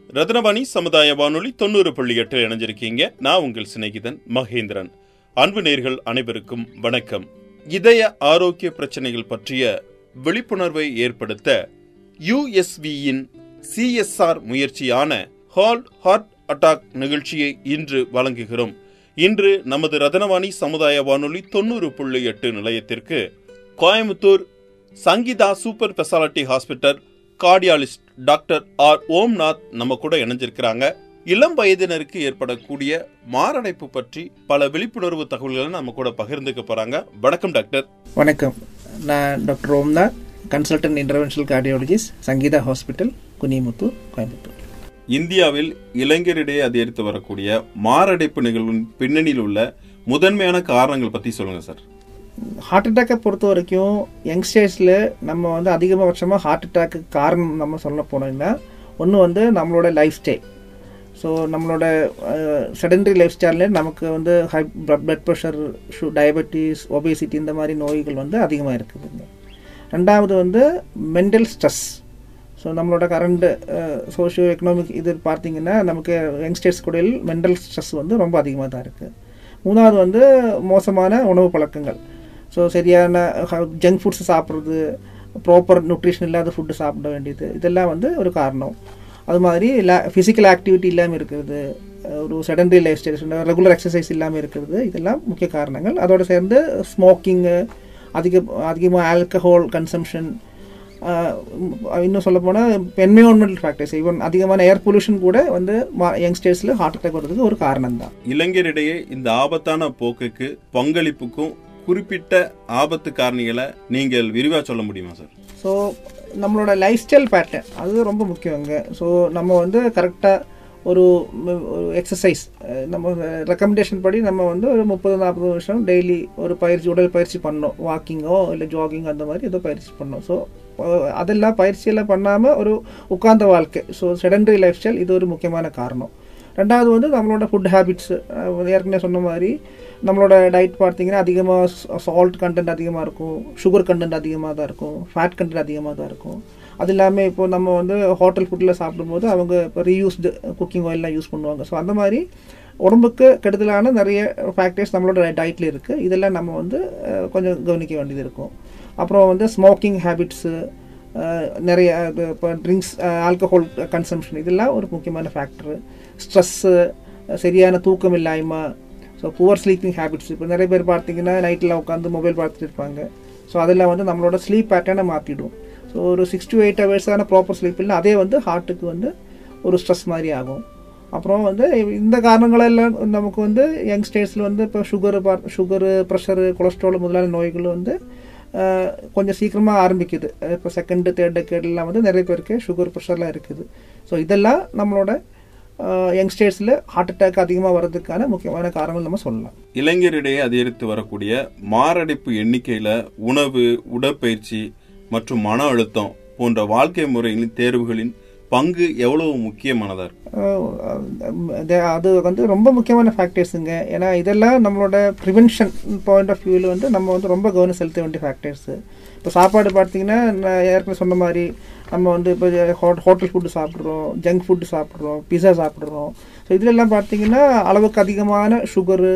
ரத்னவாணி சமுதாய வானொலி தொண்ணூறு புள்ளி எட்டில் இணைஞ்சிருக்கீங்க நான் உங்கள் சிநேகிதன் மகேந்திரன் அன்பு நேர்கள் அனைவருக்கும் வணக்கம் இதய ஆரோக்கிய பிரச்சனைகள் பற்றிய விழிப்புணர்வை ஏற்படுத்த யுஎஸ்வியின் சிஎஸ்ஆர் முயற்சியான ஹால் ஹார்ட் அட்டாக் நிகழ்ச்சியை இன்று வழங்குகிறோம் இன்று நமது ரத்னவாணி சமுதாய வானொலி தொண்ணூறு புள்ளி எட்டு நிலையத்திற்கு Coimbatore Sangeetha super speciality hospital cardiologist doctor R Omnath நம்ம கூட இணைஞ்சிருக்கிறாங்க இளம் வயதினருக்கு ஏற்படக்கூடிய மாரடைப்பு பற்றி பல விழிப்புணர்வு தகவல்களை நம்ம கூட பகிர்ந்துக்க போறாங்க வணக்கம் டாக்டர் வணக்கம் நான் doctor Omnath consultant interventional cardiologist Sangeetha hospital Kunimuthur Coimbatore இந்தியாவில் இளைஞரிடையே அதிகரித்து வரக்கூடிய மாரடைப்பு நிகழ்வின் பின்னணியில் உள்ள முதன்மையான காரணங்கள் பத்தி சொல்லுங்க சார் ஹார்ட் அட்டாக்கை பொறுத்த வரைக்கும் யங்ஸ்டர்ஸில் நம்ம வந்து அதிகபட்சமாக ஹார்ட் அட்டாக்கு காரணம் நம்ம சொல்ல போனோம்னா ஒன்று வந்து நம்மளோட லைஃப் ஸ்டைல் ஸோ நம்மளோட செடன்டரி லைஃப் ஸ்டைலில் நமக்கு வந்து ஹை பிளட் ப்ரெஷர் ஷு டயபெட்டிஸ் ஒபேசிட்டி இந்த மாதிரி நோய்கள் வந்து அதிகமாக இருக்குதுங்க ரெண்டாவது வந்து மென்டல் ஸ்ட்ரெஸ் ஸோ நம்மளோட கரண்ட் சோஷியோ எக்கனாமிக் இது பார்த்தீங்கன்னா நமக்கு யங்ஸ்டர்ஸ் கூட மென்டல் ஸ்ட்ரெஸ் வந்து ரொம்ப அதிகமாக தான் இருக்குது மூணாவது வந்து மோசமான உணவு பழக்கங்கள் ஸோ சரியான ஜங்க் ஃபுட்ஸ் சாப்பிட்றது ப்ராப்பர் நியூட்ரிஷன் இல்லாத ஃபுட்டு சாப்பிட வேண்டியது இதெல்லாம் வந்து ஒரு காரணம் அது மாதிரி ஃபிசிக்கல் ஆக்டிவிட்டி இல்லாமல் இருக்கிறது ஒரு sedentary life style regular exercise இல்லாமல் இருக்கிறது இதெல்லாம் முக்கிய காரணங்கள் அதோடு சேர்ந்து ஸ்மோக்கிங்கு அதிக அதிகமாக ஆல்கஹால் கன்சம்ஷன் இன்னும் சொல்ல போனால் என்விரான்மெண்டல் ஃபேக்டர்ஸ் ஈவன் அதிகமான ஏர் பொல்யூஷன் கூட வந்து யங்ஸ்டர்ஸில் ஹார்ட் அட்டாக் வர்றதுக்கு ஒரு காரணம் தான் இளைஞரிடையே இந்த ஆபத்தான போக்குக்கு பங்களிப்புக்கும் குறிப்பிட்ட ஆபத்து காரணிகளை நீங்கள் விரிவாக சொல்ல முடியுமா சார் ஸோ நம்மளோட லைஃப் ஸ்டைல் பேட்டர்ன் அது ரொம்ப முக்கியங்க ஸோ நம்ம வந்து கரெக்டாக ஒரு ஒரு எக்ஸசைஸ் நம்ம ரெக்கமெண்டேஷன் படி நம்ம வந்து ஒரு முப்பது நாற்பது வருஷம் டெய்லி ஒரு பயிற்சி உடல் பயிற்சி பண்ணோம் வாக்கிங்கோ இல்லை ஜாகிங் அந்த மாதிரி ஏதோ பயிற்சி பண்ணோம் ஸோ அதெல்லாம் பயிற்சியெல்லாம் பண்ணாமல் ஒரு உட்கார்ந்த வாழ்க்கை ஸோ செடன்டரி லைஃப் ஸ்டைல் இது ஒரு முக்கியமான காரணம் ரெண்டாவது வந்து நம்மளோட ஃபுட் ஹேபிட்ஸ் ஏற்கனவே சொன்ன மாதிரி நம்மளோட டயட் பார்த்தீங்கன்னா அதிகமாக சால்ட் கண்டென்ட் அதிகமாக இருக்கும் சுகர் கண்டென்ட் அதிகமாக தான் இருக்கும் ஃபேட் கண்டென்ட் அதிகமாக தான் இருக்கும் அது இல்லாமல் இப்போ நம்ம வந்து ஹோட்டல் ஃபுட்டில் சாப்பிடும்போது அவங்க இப்போ ரீயூஸ்டு குக்கிங் ஆயிலெலாம் யூஸ் பண்ணுவாங்க ஸோ அந்த மாதிரி உடம்புக்கு கெடுதலான நிறைய ஃபேக்டர்ஸ் நம்மளோட டயட்டில் இருக்குது இதெல்லாம் நம்ம வந்து கொஞ்சம் கவனிக்க வேண்டியது இருக்கும் அப்புறம் வந்து ஸ்மோக்கிங் ஹேபிட்ஸு நிறைய இப்போ ட்ரிங்க்ஸ் ஆல்கஹால் கன்சம்ஷன் இதெல்லாம் ஒரு முக்கியமான ஃபேக்டரு ஸ்ட்ரெஸ்ஸு சரியான தூக்கம் இல்லாமல் ஸோ புவர் ஸ்லீப்பிங் ஹேபிட்ஸ் இப்போ நிறைய பேர் பார்த்தீங்கன்னா நைட்டில் உட்காந்து மொபைல் பார்த்துட்டு இருப்பாங்க ஸோ அதெல்லாம் வந்து நம்மளோட ஸ்லீப் பேட்டர்னை மாற்றிடும் ஸோ ஒரு சிக்ஸ் டு எயிட் ஹவர்ஸான ப்ராப்பர் ஸ்லீப் இல்லை அதே வந்து ஹார்ட்டுக்கு வந்து ஒரு ஸ்ட்ரெஸ் மாதிரி ஆகும் அப்புறம் வந்து இந்த காரணங்களெல்லாம் நமக்கு வந்து யங்ஸ்டர்ஸில் வந்து இப்போ சுகரு சுகரு ப்ரெஷரு கொலஸ்ட்ரால் முதலான நோய்கள் வந்து கொஞ்சம் சீக்கிரமாக ஆரம்பிக்குது இப்போ செகண்டு தேர்ட் டெக்கேட்லாம் வந்து நிறைய பேருக்கு சுகர் ப்ரெஷர்லாம் இருக்குது ஸோ இதெல்லாம் நம்மளோட யங்ஸ்டர்ஸில் ஹார்ட் அட்டாக் அதிகமாக வர்றதுக்கான முக்கியமான காரணங்கள் நம்ம சொல்லலாம் இளைஞரிடையே அதிகரித்து வரக்கூடிய மாரடைப்பு எண்ணிக்கையில் உணவு உடற்பயிற்சி மற்றும் மன அழுத்தம் போன்ற வாழ்க்கை முறைகளின் தேர்வுகளின் பங்கு எவ்வளவு முக்கியமானதா இருக்கு அது வந்து ரொம்ப முக்கியமான ஃபேக்டர்ஸுங்க ஏன்னா இதெல்லாம் நம்மளோட ப்ரிவென்ஷன் பாயிண்ட் ஆஃப் வியூவில் வந்து நம்ம வந்து ரொம்ப கவனம் செலுத்த வேண்டிய ஃபேக்டர்ஸு இப்போ சாப்பாடு பார்த்தீங்கன்னா நான் ஏற்கனவே சொன்ன மாதிரி நம்ம வந்து இப்போ ஹோட்டல் ஃபுட்டு சாப்பிட்றோம் ஜங்க் ஃபுட்டு சாப்பிட்றோம் பிஸா சாப்பிட்றோம் ஸோ இதிலெல்லாம் பார்த்தீங்கன்னா அளவுக்கு அதிகமான சுகரு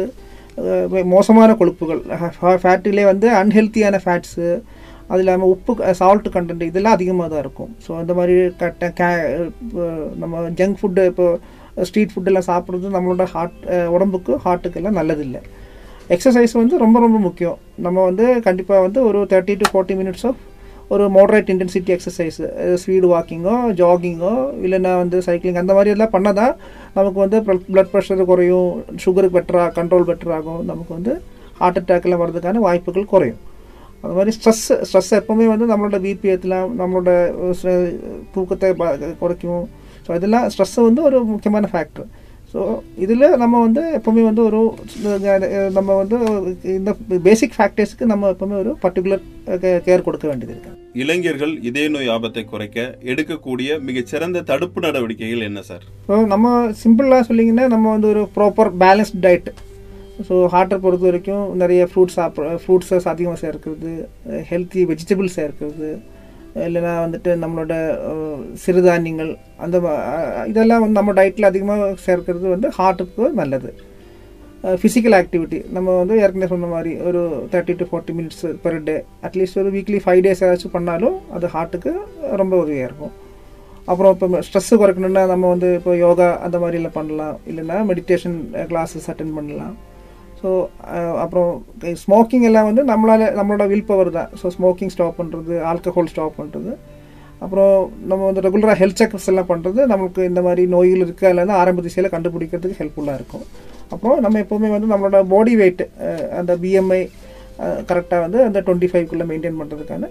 மோசமான கொழுப்புகள் ஃபேட்டிலே வந்து அன்ஹெல்த்தியான ஃபேட்ஸு அது இல்லாமல் உப்பு சால்ட் கண்டென்ட் இதெல்லாம் அதிகமாக தான் இருக்கும் ஸோ அந்த மாதிரி கட்ட கே நம்ம ஜங்க் ஃபுட்டு இப்போ ஸ்ட்ரீட் ஃபுட்டெல்லாம் சாப்பிட்றது நம்மளோட ஹார்ட் உடம்புக்கு ஹார்ட்டுக்கெல்லாம் நல்லதில்லை எக்ஸசைஸ் வந்து ரொம்ப ரொம்ப முக்கியம் நம்ம வந்து கண்டிப்பாக வந்து ஒரு thirty to forty minutes of ஒரு மாடரேட் இன்டென்சிட்டி எக்ஸசைஸ் ஸ்பீடு வாக்கிங்கோ ஜாகிங்கோ இல்லைன்னா வந்து சைக்கிளிங் அந்த மாதிரி எல்லாம் பண்ணால் தான் நமக்கு வந்து ப்ளட் ப்ரெஷர் குறையும் சுகருக்கு பெட்டராக கண்ட்ரோல் பெட்டர் ஆகும் நமக்கு வந்து ஹார்ட் அட்டாக்லாம் வர்றதுக்கான வாய்ப்புகள் குறையும் அது மாதிரி ஸ்ட்ரெஸ் ஸ்ட்ரெஸ் எப்போவுமே வந்து நம்மளோட பிபி ஏற்றலாம் நம்மளோட தூக்கத்தை குறைக்கும் ஸோ இதெல்லாம் ஸ்ட்ரெஸ்ஸு வந்து ஒரு முக்கியமான ஃபேக்டர் ஸோ இதில் நம்ம வந்து எப்போவுமே வந்து ஒரு நம்ம வந்து இந்த பேசிக் ஃபேக்டர்ஸ்க்கு நம்ம எப்போவுமே ஒரு பர்டிகுலர் கேர் கொடுக்க வேண்டியது இருக்கு இளைஞர்கள் இதய நோய் ஆபத்தை குறைக்க எடுக்கக்கூடிய மிகச்சிறந்த தடுப்பு நடவடிக்கைகள் என்ன சார் ஸோ நம்ம சிம்பிளாக சொல்லிங்கன்னா நம்ம வந்து ஒரு ப்ராப்பர் பேலன்ஸ்ட் டயட் ஸோ ஹார்ட்டை பொறுத்த வரைக்கும் நிறைய ஃப்ரூட்ஸ் சாப்பிட்ற ஃப்ரூட்ஸஸ் அதிகமாக சேர்க்கிறது ஹெல்த்தி வெஜிடபிள்ஸ் சேர்க்கிறது இல்லைன்னா வந்துட்டு நம்மளோட அஹ், சிறுதானியங்கள் அந்த ம- அஹ், இதெல்லாம் வந்து நம்ம டயட்டில் அதிகமாக சேர்க்கிறது வந்து ஹார்ட்டுக்கு நல்லது ஃபிசிக்கல் ஆக்டிவிட்டி நம்ம வந்து ஏற்கனவே சொன்ன மாதிரி ஒரு thirty to forty minutes per day at least ஒரு வீக்லி ஃபைவ் டேஸ் ஏதாச்சும் பண்ணாலும் அது ஹார்ட்டுக்கு ரொம்ப உதவியாக இருக்கும் அப்புறம் இப்போ ஸ்ட்ரெஸ்ஸு குறைக்கணும்னா நம்ம வந்து இப்போ யோகா அந்த மாதிரிலாம் பண்ணலாம் இல்லைன்னா மெடிடேஷன் கிளாஸஸ் அட்டென்ட் பண்ணலாம் ஸோ அப்புறம் ஸ்மோக்கிங் எல்லாம் வந்து நம்மளால நம்மளோட வில் பவர் தான் ஸோ ஸ்மோக்கிங் ஸ்டாப் பண்ணுறது ஆல்கஹால் ஸ்டாப் பண்ணுறது அப்புறம் நம்ம வந்து ரெகுலராக ஹெல்த் செக்அப்ஸ் எல்லாம் பண்ணுறது நமக்கு இந்த மாதிரி நோய்கள் இருக்கா இல்லைன்னா ஆரம்ப திசையில் கண்டுபிடிக்கிறதுக்கு ஹெல்ப்ஃபுல்லாக இருக்கும் அப்புறம் நம்ம எப்போவுமே வந்து நம்மளோட பாடி வெயிட் அந்த பிஎம்ஐ கரெக்டாக வந்து அந்த டுவெண்ட்டி ஃபைவ்க்குள்ளே மெயின்டைன் பண்ணுறதுக்கான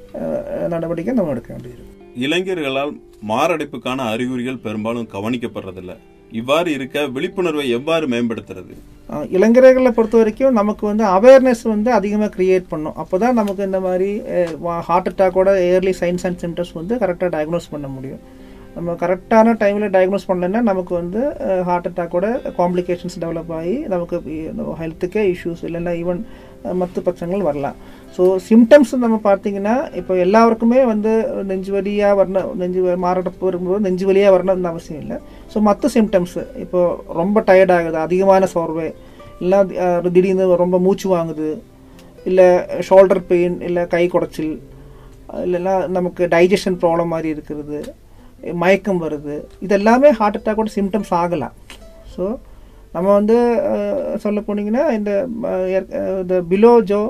நடவடிக்கை நம்ம எடுக்க வேண்டியது இளைஞர்களால் மாரடைப்புக்கான அறிகுறிகள் பெரும்பாலும் கவனிக்கப்படுறதில்ல இவ்வாறு இருக்க விழிப்புணர்வை எவ்வாறு மேம்படுத்துறது அஹ் இளைஞர்களை பொறுத்த வரைக்கும் நமக்கு வந்து அவேர்னஸ் வந்து அதிகமாக கிரியேட் பண்ணும் அப்போ தான் நமக்கு இந்த மாதிரி ஹார்ட் அட்டாக்கோட ஏர்லி சைன்ஸ் அண்ட் சிம்டம்ஸ் வந்து கரெக்டாக டயக்னோஸ் பண்ண முடியும் நம்ம கரெக்டான டைமில் டயக்னோஸ் பண்ணலைன்னா நமக்கு வந்து ஹார்ட் அட்டாக்கோட காம்ப்ளிகேஷன்ஸ் டெவலப் ஆகி நமக்கு ஹெல்த்துக்கே இஷ்யூஸ் இல்லைன்னா ஈவன் மற்ற பட்சங்கள் வரலாம் ஸோ சிம்டம்ஸ் நம்ம பார்த்தீங்கன்னா இப்போ எல்லாருக்குமே வந்து நெஞ்சு வலியாக வரணும் நெஞ்சு வ- மாரடைப்பு வரும்போது நெஞ்சு வலியாக வரணும்னு அவசியம் இல்லை ஸோ மற்ற சிம்டம்ஸ் இப்போ ரொம்ப டயர்ட் ஆகுது அதிகமான சோர்வு இல்லை அஹ், திடீர்னு ரொம்ப மூச்சு வாங்குது இல்லை ஷோல்டர் பெயின் இல்லை கை குடைச்சல் இல்லைன்னா நமக்கு டைஜஷன் ப்ராப்ளம் மாதிரி இருக்கிறது மயக்கம் வருது இதெல்லாமே ஹார்ட் அட்டாக்கோட சிம்டம்ஸ் ஆகலாம் ஸோ நம்ம வந்து சொல்ல போனீங்கன்னா இந்த அஹ், ஏற்க- அஹ், இந்த பிலோ ஜோ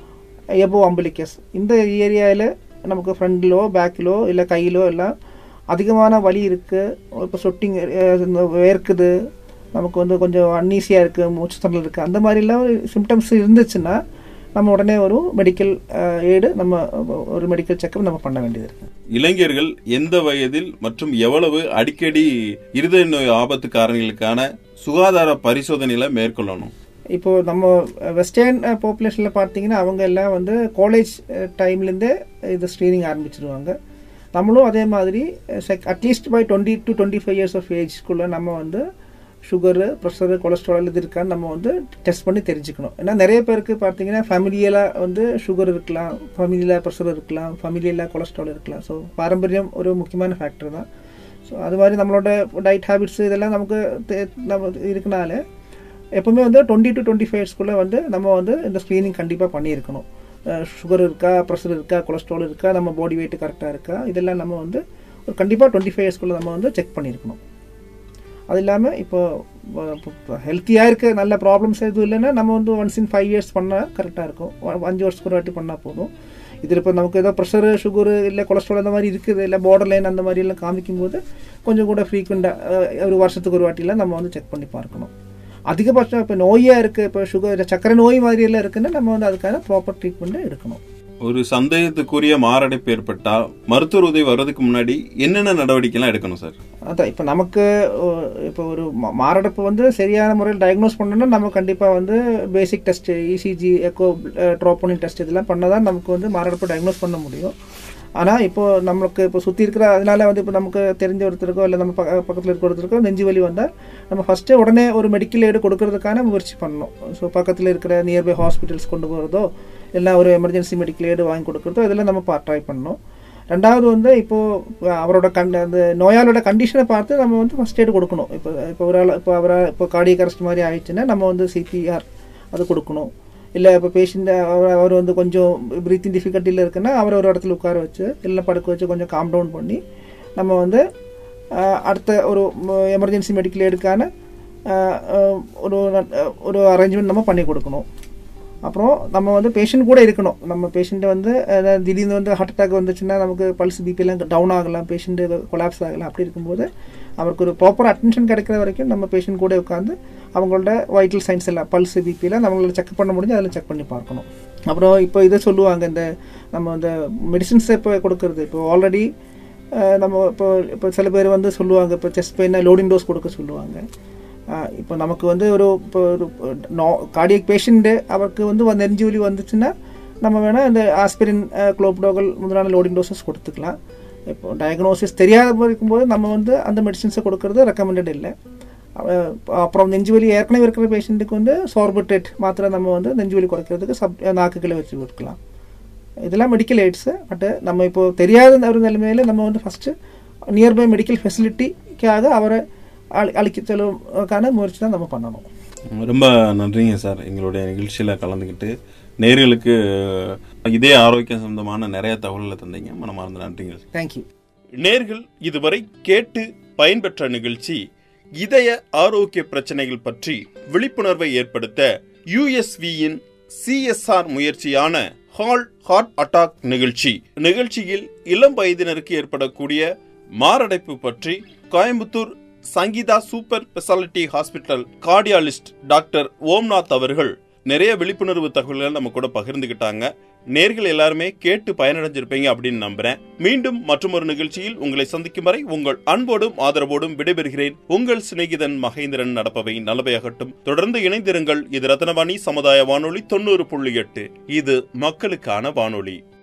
எபோ அம்பிலிக்கஸ் இந்த ஏரியாவில் நமக்கு ஃப்ரண்ட்லோ பேக்கிலோ இல்லை கையிலோ எல்லாம் அதிகமான வலி இருக்குது இப்போ சொட்டிங் வேர்க்குது நமக்கு வந்து கொஞ்சம் அன்னீசியாக இருக்குது மூச்சு திணறல் இருக்குது அந்த மாதிரிலாம் சிம்டம்ஸ் இருந்துச்சுன்னா நம்ம உடனே ஒரு மெடிக்கல் எய்டு நம்ம ஒரு மெடிக்கல் செக்கப் நம்ம பண்ண வேண்டியது இருக்குது இளைஞர்கள் எந்த வயதில் மற்றும் எவ்வளவு அடிக்கடி இருதய நோய் ஆபத்து காரணிகளுக்கான சுகாதார பரிசோதனைகளை மேற்கொள்ளணும் இப்போ நம்ம வெஸ்டர்ன் பாப்புலேஷனில் பார்த்தீங்கன்னா அவங்க எல்லாம் வந்து காலேஜ் டைம்லேருந்தே இது ஸ்க்ரீனிங் ஆரம்பிச்சிருவாங்க நம்மளும் அதே மாதிரி at least by twenty to twenty five years of ஏஜ்க்குள்ளே நம்ம வந்து சுகரு ப்ரெஷரு கொலஸ்ட்ரால் இது இருக்கான்னு நம்ம வந்து டெஸ்ட் பண்ணி தெரிஞ்சுக்கணும் ஏன்னா நிறைய பேருக்கு பார்த்தீங்கன்னா ஃபேமிலியலாக வந்து சுகர் இருக்கலாம் ஃபேமிலியில் ப்ரெஷர் இருக்கலாம் ஃபேமிலியில் கொலஸ்ட்ரால் இருக்கலாம் ஸோ பாரம்பரியம் ஒரு முக்கியமான ஃபேக்டர் தான் ஸோ அது மாதிரி நம்மளோட டயட் ஹேபிட்ஸ் இதெல்லாம் நமக்கு தெ- நம்ம இருக்கனால எப்பவுமே வந்து டுவெண்ட்டி டு டுவெண்ட்டி ஃபைவ்ஸ்க்குள்ளே வந்து நம்ம வந்து இந்த ஸ்க்ரீனிங் கண்டிப்பாக பண்ணியிருக்கணும் சுகர் இருக்கா ப்ரெஷர் இருக்கா கொலஸ்ட்ரால் இருக்கா நம்ம பாடி வெயிட் கரெக்டாக இருக்கா இதெல்லாம் நம்ம வந்து ஒரு கண்டிப்பாக டுவெண்ட்டி ஃபைவ் இயர்ஸ்க்குள்ளே நம்ம வந்து செக் பண்ணியிருக்கணும் அது இல்லாமல் இப்போ ஹெல்த்தியாக இருக்க நல்ல ப்ராப்ளம்ஸ் எதுவும் இல்லைன்னா நம்ம வந்து ஒன்ஸ் இன் ஃபைவ் இயர்ஸ் பண்ணால் கரெக்டாக இருக்கும் ஒ- அஞ்சு வருஷத்துக்கு ஒரு வாட்டி பண்ணால் போதும் இதில் இப்போ நமக்கு ஏதோ ப்ரெஷரு சுகரு இல்லை கொலஸ்ட்ரால் அந்த மாதிரி இருக்குது இல்லை பார்டர் லைன் அந்த மாதிரி எல்லாம் காமிக்கும்போது கொஞ்சம் கூட ஃப்ரீக்வெண்ட்டாக ஒரு வருஷத்துக்கு ஒரு வாட்டிலாம் நம்ம வந்து செக் பண்ணி பார்க்கணும் அதிகபட்சம் இப்போ நோயாக இருக்குது இப்போ சுகர் சக்கரை நோய் மாதிரி எல்லாம் இருக்குன்னா நம்ம வந்து அதுக்கான ப்ராப்பர் ட்ரீட்மெண்ட்டை எடுக்கணும் ஒரு சந்தேகத்துக்குரிய மாரடைப்பு ஏற்பட்டால் மருத்துவர் உதவி வர்றதுக்கு முன்னாடி என்னென்ன நடவடிக்கைலாம் எடுக்கணும் சார் அதான் இப்போ நமக்கு ஒ- இப்போ ஒரு மா- மாரடைப்பு வந்து சரியான முறையில் டயக்னோஸ் பண்ணணும்னா நம்ம கண்டிப்பாக வந்து basic test ECG echo troponin test இதெல்லாம் பண்ணால் தான் நமக்கு வந்து மாரடைப்பு டயக்னோஸ் பண்ண முடியும் ஆனால் இப்போ நமக்கு இப்போ சுற்றி இருக்கிற அதனால வந்து இப்போ நமக்கு தெரிஞ்ச ஒருத்தருக்கோ இல்லை நம்ம பக்க பக்கத்தில் இருக்க ஒருத்தருக்கோ நெஞ்சு வலி வந்தால் நம்ம ஃபஸ்ட்டு உடனே ஒரு மெடிக்கல் எய்டு கொடுக்கறதுக்கான முயற்சி பண்ணணும் ஸோ பக்கத்தில் இருக்கிற நியர்பை ஹாஸ்பிட்டல்ஸ் கொண்டு போகிறதோ இல்லை ஒரு எமர்ஜென்சி மெடிக்கல் எய்டு வாங்கி கொடுக்குறதோ இதெல்லாம் நம்ம பா ட்ரை பண்ணணும் ரெண்டாவது வந்து இப்போ அவரோட கண் அந்த நோயாளோட கண்டிஷனை பார்த்து நம்ம வந்து ஃபர்ஸ்ட் எய்டு கொடுக்கணும் இப்போ இப்போ ஒரு ஆள் இப்போ அவரை இப்போ கார்டியக் அரெஸ்ட் மாதிரி ஆயிடுச்சுன்னா நம்ம வந்து சிபிஆர் அது கொடுக்கணும் இல்லை இப்போ பேஷண்ட் அவர் அவர் வந்து கொஞ்சம் ப்ரீத்திங் டிஃபிகல்ட்டியில் இருக்குன்னா அவரை ஒரு இடத்துல உட்கார வச்சு இல்லை படுக்க வச்சு கொஞ்சம் காம் டவுன் பண்ணி நம்ம வந்து ஆஹ், அடுத்த ஒரு எமர்ஜென்சி மெடிக்கல் எய்டுக்கான ஆஹ், ஆஹ், ஒரு ஒரு அரேஞ்ச்மெண்ட் நம்ம பண்ணி கொடுக்கணும் அப்புறம் நம்ம வந்து பேஷண்ட் கூட இருக்கணும் நம்ம பேஷண்ட்டை வந்து அஹ், திடீர்னு வந்து ஹார்ட் அட்டாக் வந்துச்சுன்னா நமக்கு பல்ஸ் பிபிலாம் டவுன் ஆகலாம் பேஷண்ட்டு கொலாப்ஸ் ஆகலாம் அப்படி இருக்கும்போது அவருக்கு ஒரு ப்ராப்பர் அட்டென்ஷன் கிடைக்கிற வரைக்கும் நம்ம பேஷண்ட் கூட உட்காந்து அவங்களோட வைட்டல் சைன்ஸ் எல்லாம் பல்ஸ் பிபிலாம் நம்மளோட செக் பண்ண முடிஞ்சு அதில் செக் பண்ணி பார்க்கணும் அப்புறம் இப்போ இதை சொல்லுவாங்க இந்த நம்ம இந்த மெடிசின்ஸ் இப்போ கொடுக்கறது இப்போ ஆல்ரெடி நம்ம இப்போ இப்போ சில பேர் வந்து சொல்லுவாங்க இப்போ செஸ்ட் பெயினா லோடிங் டோஸ் கொடுக்க சொல்லுவாங்க ஆஹ் இப்போ நமக்கு வந்து ஒரு இப்போ ஒரு நோ கார்டியக் பேஷண்ட்டு அவருக்கு வந்து வந்து நெஞ்சு வலி வந்துச்சுன்னா நம்ம வேணால் இந்த ஆஸ்பிரின் குளோப்டோகல் முதலான லோடிங் டோசஸ் கொடுத்துக்கலாம் இப்போ டயக்னோசிஸ் தெரியாத மாதிரி இருக்கும்போது நம்ம வந்து அந்த மெடிசின்ஸை கொடுக்கறது ரெக்கமெண்டட் இல்லை அஹ் அப்புறம் நெஞ்சு வலி ஏற்கனவே இருக்கிற பேஷண்ட்டுக்கு வந்து சார்புட்டேட் மாத்திரை நம்ம வந்து நெஞ்சு வலி குறைக்கிறதுக்கு சப் நாக்குகளை வச்சு கொடுக்கலாம் இதெல்லாம் மெடிக்கல் எய்ட்ஸு பட் நம்ம இப்போ தெரியாத ஒரு நிலைமையில நம்ம வந்து ஃபஸ்ட்டு நியர்பை மெடிக்கல் ஃபெசிலிட்டிக்காக அவரை அழி அழிக்க செல்வதற்கான முயற்சி தான் நம்ம பண்ணணும் ரொம்ப நன்றிங்க சார் எங்களுடைய நிகழ்ச்சியில் கலந்துக்கிட்டு நேர்களுக்கு இதே ஆரோக்கியம் சம்பந்தமான நிறைய தகவல்களை தந்தீங்க மனமார்ந்த நன்றிங்க சார் தேங்க்யூ நேர்கள் இதுவரை கேட்டு பயன்பெற்ற நிகழ்ச்சி இதய ஆரோக்கிய பிரச்சனைகள் பற்றி விழிப்புணர்வை ஏற்படுத்த யுஎஸ்வியின் சிஎஸ்ஆர் முயற்சியான ஹால் ஹார்ட் அட்டாக் நிகழ்ச்சி நிகழ்ச்சியில் இளம் வயதினருக்கு ஏற்படக்கூடிய மாரடைப்பு பற்றி Coimbatore Sangeetha super speciality hospital cardiologist doctor Omnath அவர்கள் நிறைய விழிப்புணர்வு தகவல்கள் நம்ம கூட பகிர்ந்துகிட்டாங்க நேர்கள் எல்லாருமே கேட்டு பயனடைஞ்சிருப்பீங்க அப்படின்னு நம்புறேன் மீண்டும் மற்றொரு நிகழ்ச்சியில் உங்களை சந்திக்கும் வரை உங்கள் அன்போடும் ஆதரவோடும் விடைபெறுகிறேன் உங்கள் சிநேகிதன் மகேந்திரன் நடப்பவை நல்லவையாகட்டும் தொடர்ந்து இணைந்திருங்கள் இது ரத்னவாணி சமுதாய வானொலி தொண்ணூறு புள்ளி எட்டு இது மக்களுக்கான வானொலி